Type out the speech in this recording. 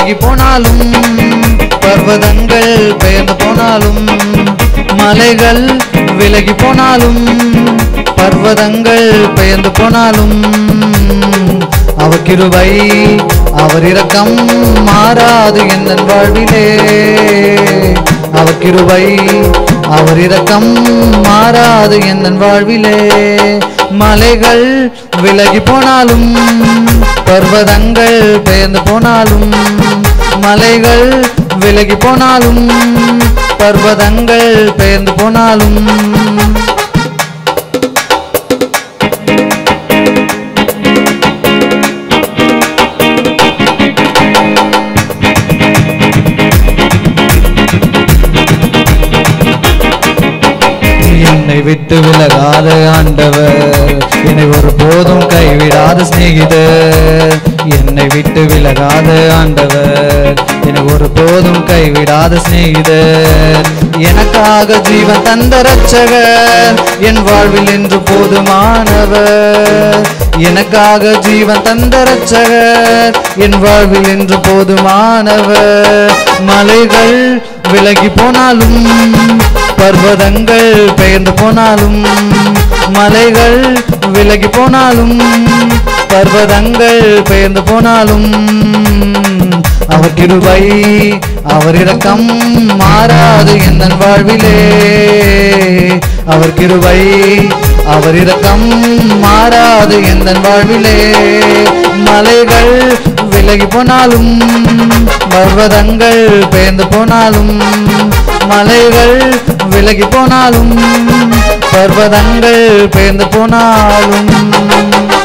விலகி போனாலும் பர்வதங்கள் பெயர்ந்து போனாலும் மலைகள் விலகி போனாலும் பர்வதங்கள் பெயர்ந்து போனாலும் அவர் கிருபை அவர் இரக்கம் மாறாது என் வாழ்விலே அவர் கிருபை அவர் இரக்கம் மாறாது என் வாழ்விலே மலைகள் விலகி போனாலும் பர்வதங்கள் பெயர்ந்து போனாலும் மலைகள் விலகி போனாலும் பர்வதங்கள் பெயர்ந்து போனாலும் என்னை விட்டு விலகாத ஆண்டவர் என்னை ஒரு போதும் கைவிடாத சிநேகிதர் என்னை விட்டு விலகாத ஆண்டவர் என்னை ஒரு போதும் கைவிடாத சிநேகிதர் எனக்காக ஜீவன் தந்த ரட்சகர் என் வாழ்வில் என்று போதுமானவர் எனக்காக ஜீவன் தந்த ரட்சகர் என் வாழ்வில் என்று போதுமானவர் மலைகள் விலகி போனாலும் பர்வதங்கள் பெயர்ந்து போனாலும் மலைகள் விலகி போனாலும் பர்வதங்கள் பெயர்ந்து போனாலும் அவர் கிருபை அவர் இரக்கம் மாறாது என் வாழ்விலே அவர் கிருபை அவர் இரக்கம் மாறாது என் வாழ்விலே மலைகள் விலகி போனாலும் பர்வதங்கள் பெயர்ந்து போனாலும் மலைகள் விலகி போனாலும் பர்வதங்கள் பெயர்ந்து போனாலும்